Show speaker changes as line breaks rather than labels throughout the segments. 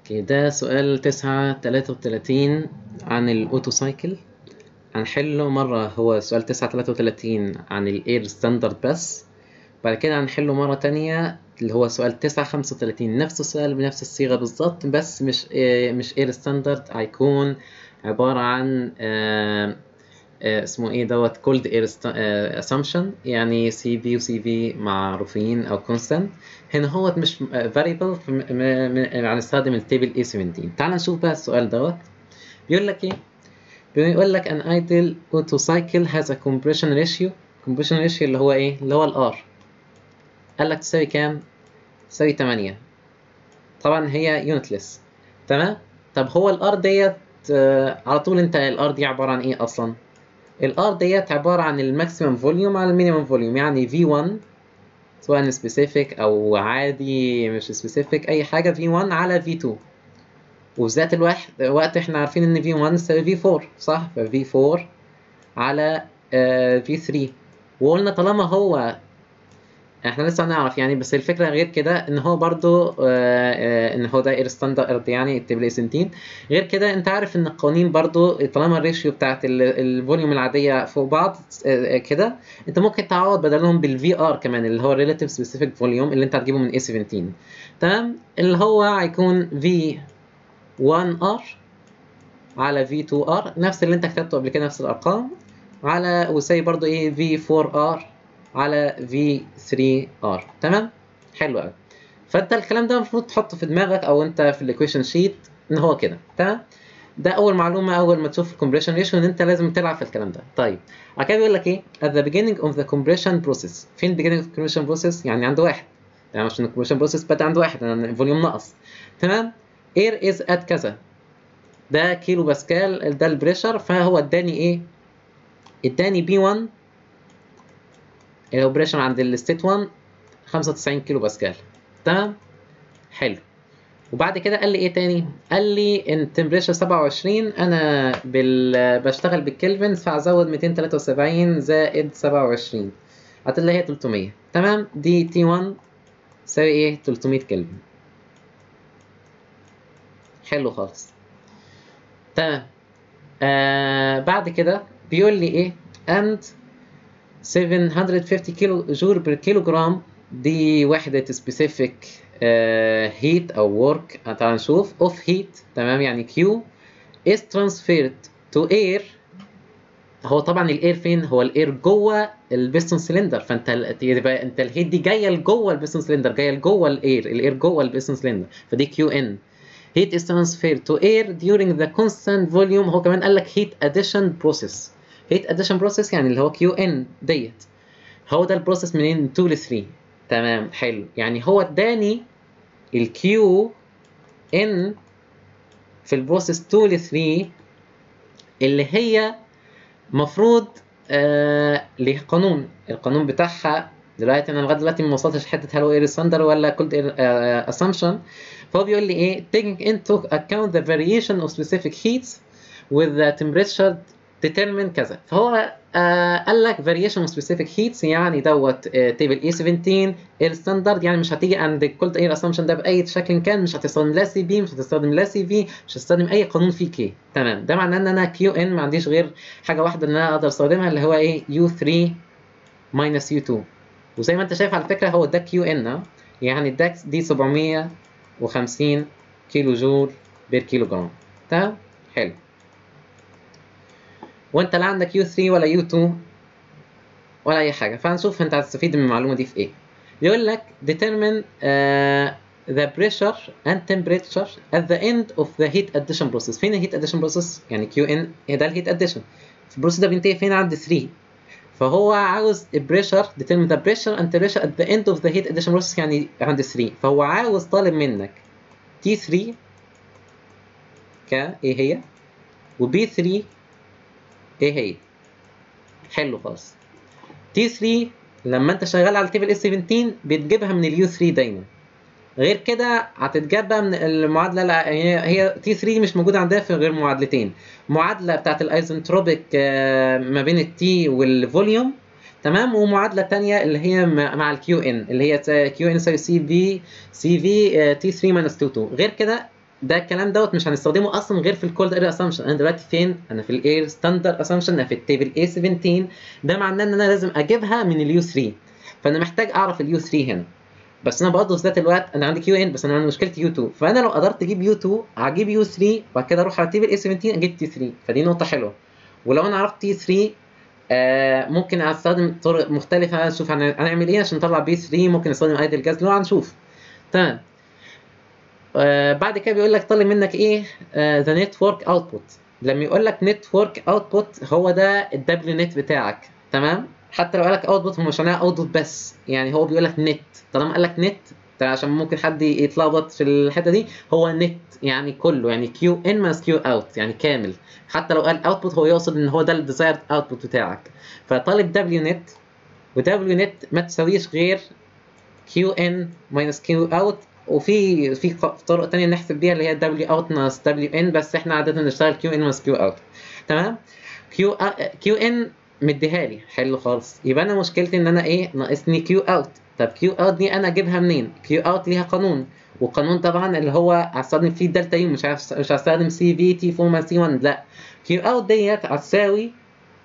اوكي ده سؤال تسعة تلاتة وتلاتين عن الاوتو سايكل هنحله مرة هو سؤال تسعة تلاتة وتلاتين عن الاير ستاندرد بس بعد كده هنحله مرة تانية اللي هو سؤال تسعة خمسة وتلاتين نفس السؤال بنفس الصيغة بالظبط بس مش إيه مش اير ستاندرد هيكون عبارة عن آه آه اسمه ايه دوت كولد اير اسامبشن يعني سي في وسي في معروفين او كونستانت هنا هو مش فاريبل هنستخدم التيبل اي 17 تعال نشوف بقى السؤال دوت بيقول لك ايه بيقول لك an idle auto cycle has a compression ratio compression ratio اللي هو ايه اللي هو الار قال لك تساوي كام تساوي 8 طبعا هي يونتلس تمام طب هو الار ديت آه على طول انت الار دي عباره عن ايه اصلا الار ديت عباره عن الماكسيمم فوليوم على المينيمم فوليوم يعني V1 سواء سبيسيفيك او عادي مش سبيسيفيك اي حاجه V1 على V2 وفي ذات الوقت وقت احنا عارفين ان V1 تساوي V4 صح ف V4 على آه V3 وقلنا طالما هو احنا لسه هنعرف يعني بس الفكره غير كده ان هو برضو آه آه ان هو ده اير ستاندرد يعني التبل 17 غير كده انت عارف ان القوانين برضو طالما الريشيو بتاعت الفوليوم العاديه فوق بعض آه كده انت ممكن تعوض بدلهم بالفي ار كمان اللي هو ريلاتيف سبيسيفيك فوليوم اللي انت هتجيبه من اي 17 تمام اللي هو هيكون في 1 ار على في 2 ار نفس اللي انت كتبته قبل كده نفس الارقام على وسي برضو ايه في 4 ار على V3R تمام حلو قوي فانت الكلام ده المفروض تحطه في دماغك او انت في الايكويشن شيت ان هو كده تمام ده اول معلومه اول ما تشوف الكومبريشن ريشيو ان انت لازم تلعب في الكلام ده طيب بعد كده بيقول لك ايه at the beginning of the compression process فين beginning of the compression process يعني عند واحد يعني عشان الكومبريشن بروسيس بدا عند واحد لان فوليوم ناقص تمام air is at كذا ده كيلو باسكال ده البريشر فهو اداني ايه اداني بي 1 الاوبريشن عند الستيت 1 95 كيلو باسكال تمام حلو وبعد كده قال لي ايه تاني قال لي ان تمبريتشر 27 انا بال... بشتغل بالكلفن فازود 273 زائد 27 هتلاقي هي 300 تمام دي تي 1 تساوي ايه 300 كلفن حلو خالص تمام آه بعد كده بيقول لي ايه and 750 كيلو جول بير كيلو جرام دي وحدة سبيسيفيك هيت أو ورك تعال نشوف اوف هيت تمام يعني كيو is transferred to air هو طبعا الاير فين؟ هو الاير جوه البيستون سلندر فانت يبقى انت الهيت دي جايه لجوه البيستون سلندر جايه لجوه الاير الاير جوه البيستون سلندر فدي كيو ان heat is transferred to air during the constant volume هو كمان قال لك heat addition process heat addition process يعني اللي هو كيو ان ديت هو ده البروسيس منين 2 ل 3 تمام حلو يعني هو اداني الكيو ان في البروسيس 2 ل 3 اللي هي مفروض آه ليه قانون القانون بتاعها دلوقتي انا لغايه دلوقتي ما وصلتش حته هل هو اير ستاندر ولا كولد اير اسامبشن فهو بيقول لي ايه taking into account the variation of specific heats with the temperature determine كذا فهو آه قال لك variation of specific heats يعني دوت تيبل اي 17 اير ستاندرد يعني مش هتيجي عند كولد اير اسامبشن ده باي شكل كان مش هتستخدم لا سي بي مش هتستخدم لا سي في مش هتستخدم اي قانون فيه كي تمام ده معناه ان انا كيو ان ما عنديش غير حاجه واحده ان انا اقدر استخدمها اللي هو ايه يو 3 ماينس يو 2 وزي ما انت شايف على فكره هو ده كيو ان يعني ده دي 750 كيلو جول بير كيلو جرام تمام حلو وانت لا عندك يو 3 ولا يو 2 ولا اي حاجه فهنشوف انت هتستفيد من المعلومه دي في ايه يقول لك determine uh, the pressure and temperature at the end of the heat addition process فين الهيت addition process يعني كيو ان ده الهيت addition البروسيس ده بينتهي فين عند 3 فهو عاوز البريشر determine the pressure and temperature at the end of the heat addition process يعني عند 3 فهو عاوز طالب منك T3 ك ايه هي وبي 3 ايه هي حلو خالص تي 3 لما انت شغال على التيبل اس 17 بتجيبها من اليو 3 دايما غير كده هتتجاب بقى من المعادله لا هي هي تي 3 مش موجوده عندها في غير معادلتين معادله بتاعت الايزنتروبيك ما بين التي والفوليوم تمام ومعادله ثانيه اللي هي مع الكيو ان اللي هي كيو ان يساوي سي في سي في تي 3 ماينس 2 2 غير كده ده الكلام دوت مش هنستخدمه اصلا غير في الكولد اير اسامبشن انا دلوقتي فين انا في الاير ستاندرد اسامبشن انا في التيبل اي 17 ده معناه ان انا لازم اجيبها من اليو 3 فانا محتاج اعرف اليو 3 هنا بس انا برضه في ذات الوقت انا عندي كيو ان بس انا عندي مشكله يو 2 فانا لو قدرت اجيب يو 2 هجيب يو 3 وبعد كده اروح على تيبل اي 17 اجيب تي 3 فدي نقطه حلوه ولو انا عرفت تي 3 آه ممكن استخدم طرق مختلفه اشوف هنعمل ايه عشان نطلع بي 3 ممكن نستخدم ايدل جاز لو هنشوف تمام آه بعد كده بيقول لك طالب منك ايه ذا نتورك اوتبوت لما يقول لك نتورك اوتبوت هو ده الدبليو نت بتاعك تمام حتى لو قال لك اوتبوت هو مش معناها اوتبوت بس يعني هو بيقول لك نت طالما قال لك نت عشان ممكن حد يتلخبط في الحته دي هو نت يعني كله يعني كيو ان ماينس كيو اوت يعني كامل حتى لو قال اوتبوت هو يقصد ان هو ده الديزايرد اوتبوت بتاعك فطالب دبليو نت ودبليو نت ما تساويش غير كيو ان ماينس كيو اوت وفي في طرق تانية نحسب بيها اللي هي دبليو اوت ناقص دبليو ان بس احنا عاده نشتغل كيو ان ماينس كيو اوت تمام كيو كيو ان مديها لي حلو خالص يبقى انا مشكلتي ان انا ايه ناقصني كيو اوت طب كيو اوت دي انا اجيبها منين كيو اوت ليها قانون والقانون طبعا اللي هو هستخدم فيه الدلتا يو مش مش هستخدم سي في تي فوق سي 1 لا كيو اوت ديت هتساوي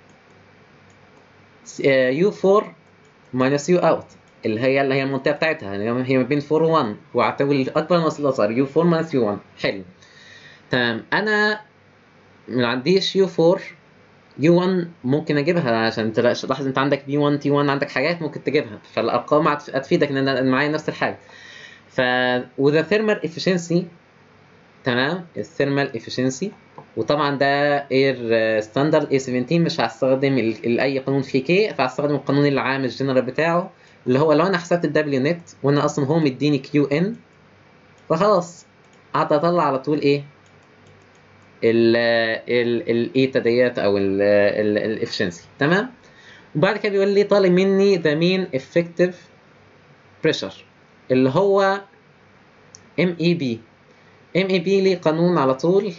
يو 4 ماينس يو اوت اللي هي اللي هي المنطقه بتاعتها اللي هي ما بين 4 و 1 وهتساوي الاكبر ناقص الاصغر يو 4 ماينس يو 1 حلو تمام انا ما عنديش يو 4 يو 1 ممكن اجيبها عشان تلاحظ انت عندك بي 1 تي 1 عندك حاجات ممكن تجيبها فالارقام هتفيدك ان انا معايا نفس الحاجه ف وذا ثيرمال افشنسي تمام الثيرمال افشنسي وطبعا ده اير ستاندرد اي 17 مش هستخدم اي قانون في كي فهستخدم القانون العام الجنرال بتاعه اللي هو لو انا حسبت الدبليو نت وانا اصلا هو مديني كيو ان فخلاص قعدت اطلع على طول ايه الايتا ديت او الافشنسي تمام وبعد كده بيقول لي طالب مني ذا مين افكتيف بريشر اللي هو ام اي بي ام اي بي ليه قانون على طول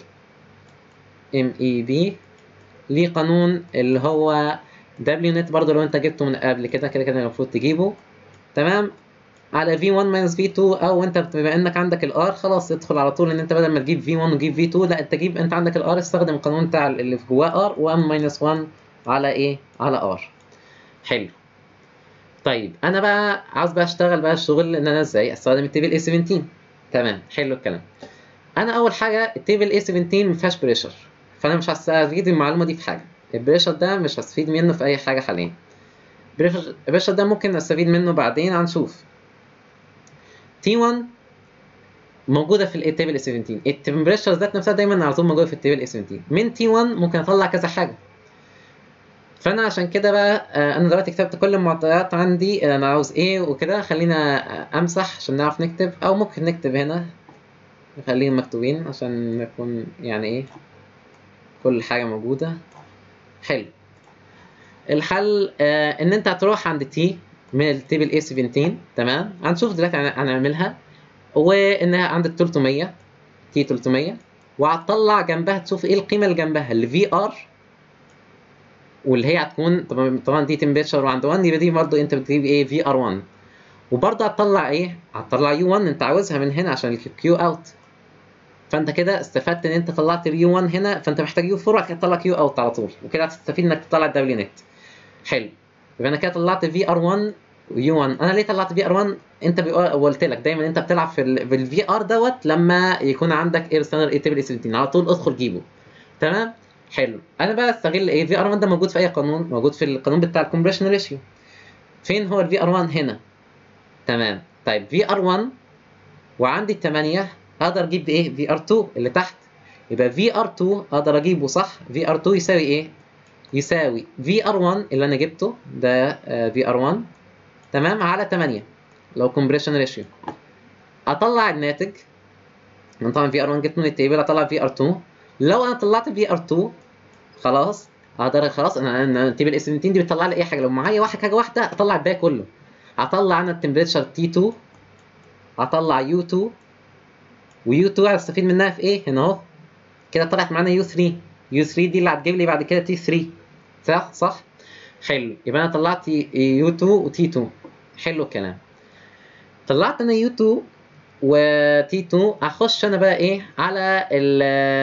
ام اي بي ليه قانون اللي هو دبليو نت برضه لو انت جبته من قبل كده كده كده المفروض تجيبه تمام على في 1 ماينس في 2 او انت بما انك عندك الار خلاص ادخل على طول ان انت بدل ما تجيب في 1 وتجيب في 2 لا انت جيب انت عندك الار استخدم القانون بتاع اللي في جواه ار 1 ماينس 1 على ايه؟ على ار حلو طيب انا بقى عاوز بقى اشتغل بقى الشغل ان انا ازاي استخدم التيبل اي 17 تمام حلو الكلام انا اول حاجه التيبل اي 17 ما فيهاش بريشر فانا مش هستفيد المعلومه دي في حاجه البريشر ده مش هستفيد منه في اي حاجه حاليا البريشر ده ممكن استفيد منه بعدين هنشوف تي 1 موجوده في التيبل اي 17 التمبريتشر ذات نفسها دايما على طول موجوده في التيبل اي 17 من تي 1 ممكن اطلع كذا حاجه فانا عشان كده بقى انا دلوقتي كتبت كل المعطيات عندي انا عاوز ايه وكده خلينا امسح عشان نعرف نكتب او ممكن نكتب هنا نخليهم مكتوبين عشان نكون يعني ايه كل حاجه موجوده حلو الحل آه ان انت هتروح عند تي من التيبل اي 17 تمام هنشوف دلوقتي هنعملها وانها عندك 300 تي 300 وهتطلع جنبها تشوف ايه القيمه اللي جنبها اللي في ار واللي هي هتكون طبعا طبعا دي تمبريتشر وعند 1 يبقى دي برضه انت بتجيب ايه في ار 1 وبرضه هتطلع ايه هتطلع يو 1 انت عاوزها من هنا عشان الكيو اوت فانت كده استفدت ان انت طلعت اليو 1 هنا فانت محتاج يو 4 بعد كده تطلع كيو اوت على طول وكده هتستفيد انك تطلع الدبليو نت حلو يبقى انا كده طلعت في ار 1 ويو 1 انا ليه طلعت في ار 1 انت قلت لك دايما انت بتلعب في الفي ار دوت لما يكون عندك اير ستاندر اي تيبل اي 17 على طول ادخل جيبه تمام حلو انا بقى استغل ايه في ار 1 ده موجود في اي قانون موجود في القانون بتاع الكومبريشن ريشيو فين هو الفي ار 1 هنا تمام طيب في ار 1 وعندي 8 اقدر اجيب ايه في ار 2 اللي تحت يبقى في ار 2 اقدر اجيبه صح في ار 2 يساوي ايه يساوي في ار 1 اللي انا جبته ده في ار 1 تمام على 8 لو كومبريشن ريشيو اطلع الناتج من طبعا في ار 1 جبته من التيبل اطلع في ار 2 لو انا طلعت في ار 2 خلاص اقدر خلاص انا انا التيبل اس 17 دي بتطلع لي اي حاجه لو معايا واحد حاجه واحده اطلع الباقي كله هطلع انا التمبريتشر تي 2 هطلع يو 2 ويو 2 هستفيد منها في ايه هنا اهو كده طلعت معانا يو 3 يو 3 دي اللي هتجيب لي بعد كده تي 3 صح صح حلو يبقى انا طلعت يو 2 وتي 2 حلو الكلام طلعت انا يو 2 و تي 2 هخش انا بقى ايه على ال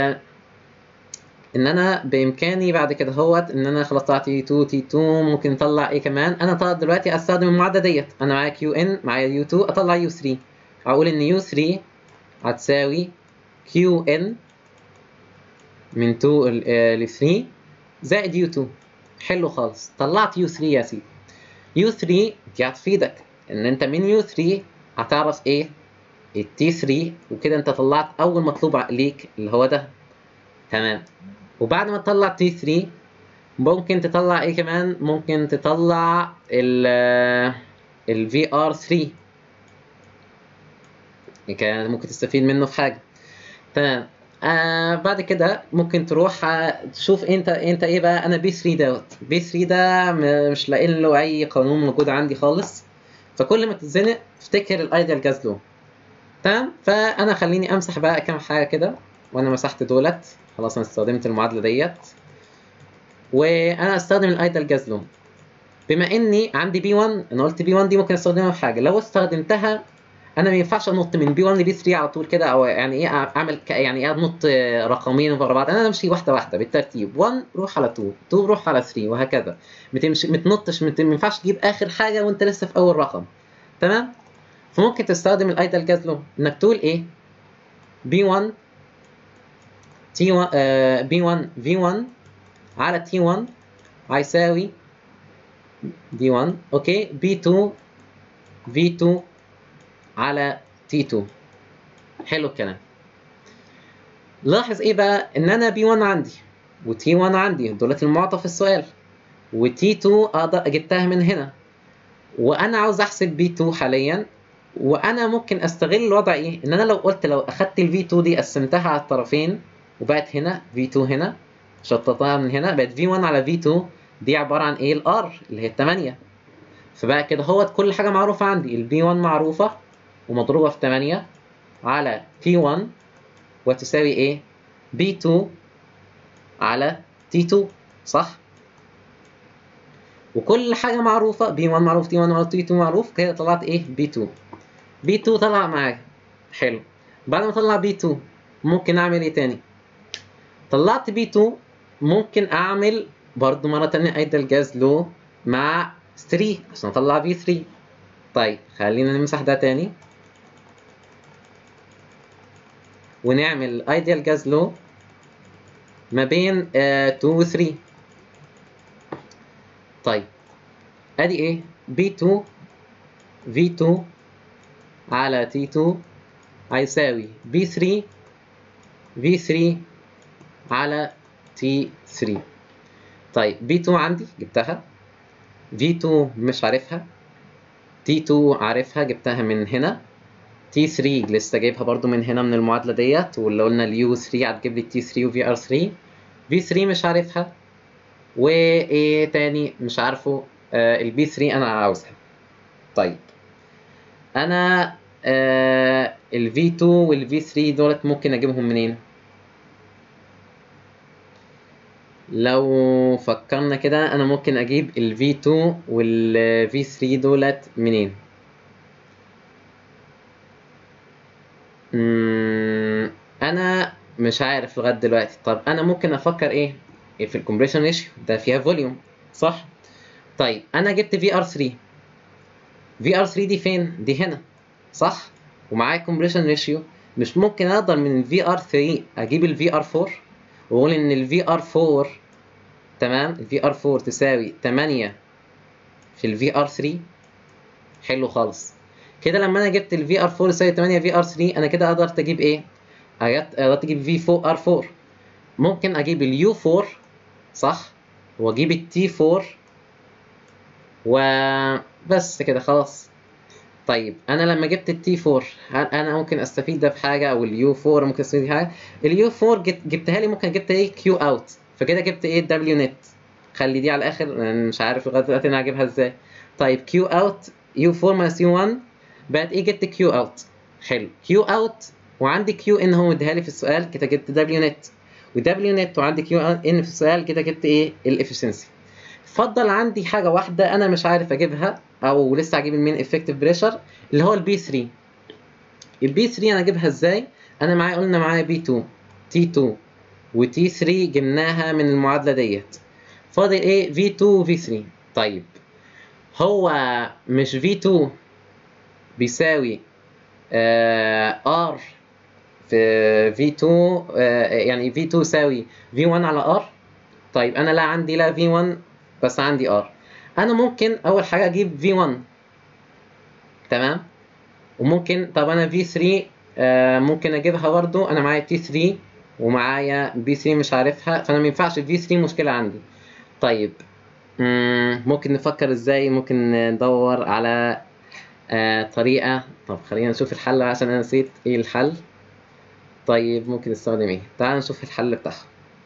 ان انا بامكاني بعد كده هوت ان انا خلاص طلعت تي 2 تي 2 ممكن اطلع ايه كمان انا طلع دلوقتي استخدم المعادله ديت انا معايا كيو ان معايا يو 2 اطلع يو 3 اقول ان يو 3 هتساوي كيو ان من 2 ل 3 زائد يو 2 حلو خالص طلعت يو 3 يا سيدي يو 3 دي هتفيدك ان انت من يو 3 هتعرف ايه التي 3 وكده انت طلعت اول مطلوب ليك اللي هو ده تمام وبعد ما تطلع تي 3 ممكن تطلع ايه كمان ممكن تطلع ال ال VR 3 كان ممكن تستفيد منه في حاجه تمام آه بعد كده ممكن تروح آه، تشوف انت انت ايه بقى انا بي 3 دوت بي 3 ده م- مش لاقي له اي قانون موجود عندي خالص فكل ما تتزنق افتكر الايديال جاز لو تمام فانا خليني امسح بقى كام حاجه كده وانا مسحت دولت خلاص انا استخدمت المعادله ديت وانا استخدم الايدل جاز لو بما اني عندي بي 1 انا قلت بي 1 دي ممكن استخدمها في حاجه لو استخدمتها انا ما ينفعش انط من بي 1 لبي 3 على طول كده او يعني ايه اعمل ك- يعني ايه انط رقمين ورا بعض انا امشي واحده واحده بالترتيب 1 روح على 2 2 روح على 3 وهكذا ما تمشي ما تنطش ما ينفعش تجيب اخر حاجه وانت لسه في اول رقم تمام فممكن تستخدم الايدل جاز لو انك تقول ايه بي 1 تي 1 بي 1 في 1 على تي 1 هيساوي دي 1 اوكي بي 2 في 2 على تي 2 حلو الكلام لاحظ ايه بقى ان انا بي 1 عندي وتي 1 عندي دولت المعطى في السؤال وتي 2 اقدر جبتها من هنا وانا عاوز احسب بي 2 حاليا وانا ممكن استغل الوضع ايه ان انا لو قلت لو اخدت الفي 2 دي قسمتها على الطرفين وبقت هنا في 2 هنا شططها من هنا بقت في 1 على في 2 دي عباره عن ايه الار اللي هي 8 فبقى كده هوت كل حاجه معروفه عندي البي 1 معروفه ومضروبه في 8 على تي 1 وتساوي ايه بي 2 على تي 2 صح وكل حاجه معروفه بي 1 معروف تي 1 معروف تي 2 معروف كده طلعت ايه بي 2 بي 2 طلع معايا حلو بعد ما اطلع بي 2 ممكن اعمل ايه تاني طلعت بي 2 ممكن اعمل برضو مره تانية ايدل جاز لو مع 3 عشان اطلع بي 3 طيب خلينا نمسح ده تاني ونعمل ايديال جاز لو ما بين 2 و 3 طيب ادي ايه بي 2 في 2 على تي 2 هيساوي بي 3 في 3 على تي 3 طيب بي 2 عندي جبتها في 2 مش عارفها تي 2 عارفها جبتها من هنا تي 3 لسه جايبها برضو من هنا من المعادلة ديت واللي قلنا اليو 3 هتجيب لي تي 3 وفي ار 3 في 3 مش عارفها وايه تاني مش عارفه آه البي 3 انا عاوزها طيب انا آه الفي 2 والفي 3 دولت ممكن اجيبهم منين لو فكرنا كده انا ممكن اجيب ال V2 وال V3 دولت منين مم، انا مش عارف لغايه دلوقتي طب انا ممكن افكر ايه إيه في الكومبريشن ريشيو ده فيها فوليوم صح طيب انا جبت VR3 VR3 دي فين دي هنا صح ومعايا كومبريشن ريشيو مش ممكن اقدر من ال VR3 اجيب ال VR4 واقول ان ال VR4 تمام ال VR4 تساوي 8 في ال VR3 حلو خالص كده لما انا جبت ال VR4 يساوي 8 VR3 انا كده قدرت اجيب ايه قدرت قدرت اجيب V4R4 ممكن اجيب ال U4 صح واجيب ال T4 وبس كده خلاص طيب انا لما جبت التي 4 هل انا ممكن استفيد ده بحاجه او اليو 4 ممكن استفيد بحاجه اليو 4 جبتها لي ممكن جبت ايه كيو اوت فكده جبت ايه دبليو نت خلي دي على الاخر أنا مش عارف لغايه دلوقتي انا هجيبها ازاي طيب كيو اوت يو 4 ماينس يو 1 بقت ايه جبت كيو اوت حلو كيو اوت وعندي كيو ان هو مديها لي في السؤال كده جبت دبليو نت ودبليو نت وعندي كيو ان في السؤال كده جبت ايه الافشنسي فضل عندي حاجه واحده انا مش عارف اجيبها او لسه هجيب المين افكتيف بريشر اللي هو البي 3 البي 3 انا اجيبها ازاي انا معايا قلنا معايا بي 2 تي 2 وتي 3 جبناها من المعادله ديت فاضل ايه في 2 وفي 3 طيب هو مش في 2 بيساوي ار في في 2 آه يعني في 2 يساوي في 1 على ار طيب انا لا عندي لا في 1 بس عندي ار انا ممكن اول حاجه اجيب في 1 تمام وممكن طب انا في 3 آه ممكن اجيبها برضو انا معايا تي 3 ومعايا بي 3 مش عارفها فانا ما ينفعش الفي 3 مشكله عندي طيب مم، ممكن نفكر ازاي ممكن ندور على آه طريقه طب خلينا نشوف الحل عشان انا نسيت ايه الحل طيب ممكن نستخدم ايه تعال نشوف الحل بتاعها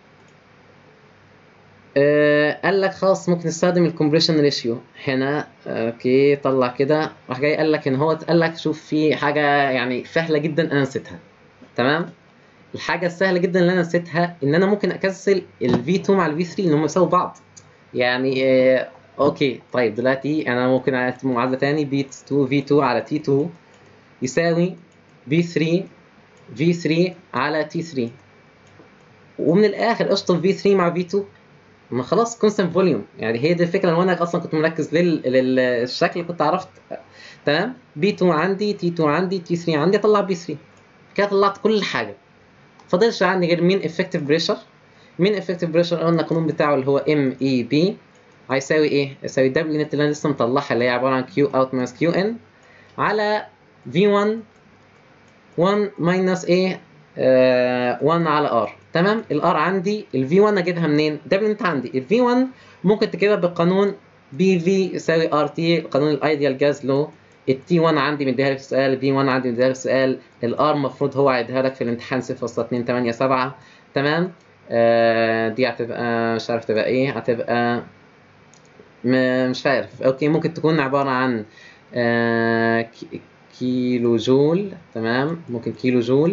آه قال لك خلاص ممكن نستخدم الكومبريشن ريشيو هنا اوكي طلع كده راح جاي قال لك ان هو قال لك شوف في حاجه يعني سهله جدا انا نسيتها تمام الحاجه السهله جدا اللي انا نسيتها ان انا ممكن اكنسل الفي 2 مع الفي 3 ان هم يساووا بعض يعني آه اوكي طيب دلوقتي انا ممكن اكتب معادله تاني بي 2 في 2 على تي 2 يساوي بي 3 في 3 على تي 3 ومن الاخر اشطب في 3 مع في 2 ما خلاص كونستنت فوليوم يعني هي دي الفكره لو انا اصلا كنت مركز لل... للشكل كنت عرفت تمام بي 2 عندي تي 2 عندي تي 3 عندي اطلع بي 3 كده طلعت كل حاجه فضلش عندي غير مين افكتيف بريشر مين افكتيف بريشر قلنا القانون بتاعه اللي هو ام اي بي هيساوي ايه؟ يساوي دبليو نت اللي انا لسه مطلعها اللي هي عباره عن كيو اوت ماينس كيو ان على في 1 1 ماينس ايه 1 على ار تمام الار عندي الفي 1 اجيبها منين دبليو نت عندي الفي 1 ممكن تجيبها بالقانون بي في يساوي ار تي قانون الايديال جاز لو التي 1 عندي مديها لك في السؤال الفي 1 عندي مديها لك في السؤال الار المفروض هو هيديها لك في الامتحان 0.287 تمام آه دي هتبقى مش عارف تبقى ايه هتبقى مش عارف اوكي ممكن تكون عباره عن آه كيلو جول تمام ممكن كيلو جول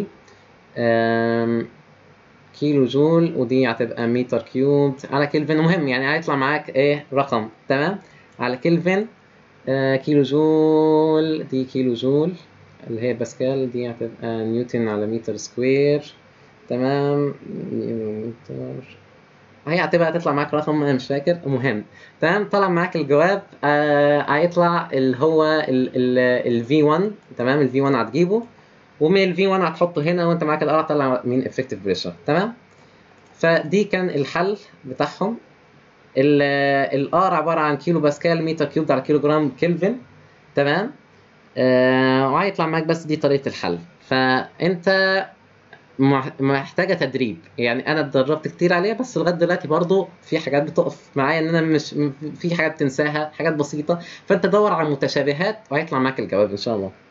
كيلو جول ودي هتبقى متر كيوب على كلفن مهم يعني هيطلع معاك ايه رقم تمام على كلفن آه كيلو جول دي كيلو جول اللي هي باسكال دي هتبقى نيوتن على متر سكوير تمام متر هي هتبقى هتطلع معاك رقم انا مش فاكر المهم تمام طلع معاك الجواب آه هيطلع اللي هو ال في 1 تمام ال في 1 هتجيبه ومن ال في 1 هتحطه هنا وانت معاك الار طلع مين افكتيف بريشر تمام فدي كان الحل بتاعهم الار عباره عن كيلو باسكال متر كيوب على كيلو جرام كلفن تمام آه وهيطلع معاك بس دي طريقه الحل فانت محتاجه تدريب يعني انا اتدربت كتير عليها بس لغايه دلوقتي برضو في حاجات بتقف معايا ان انا مش في حاجات تنساها حاجات بسيطه فانت دور على متشابهات وهيطلع معاك الجواب ان شاء الله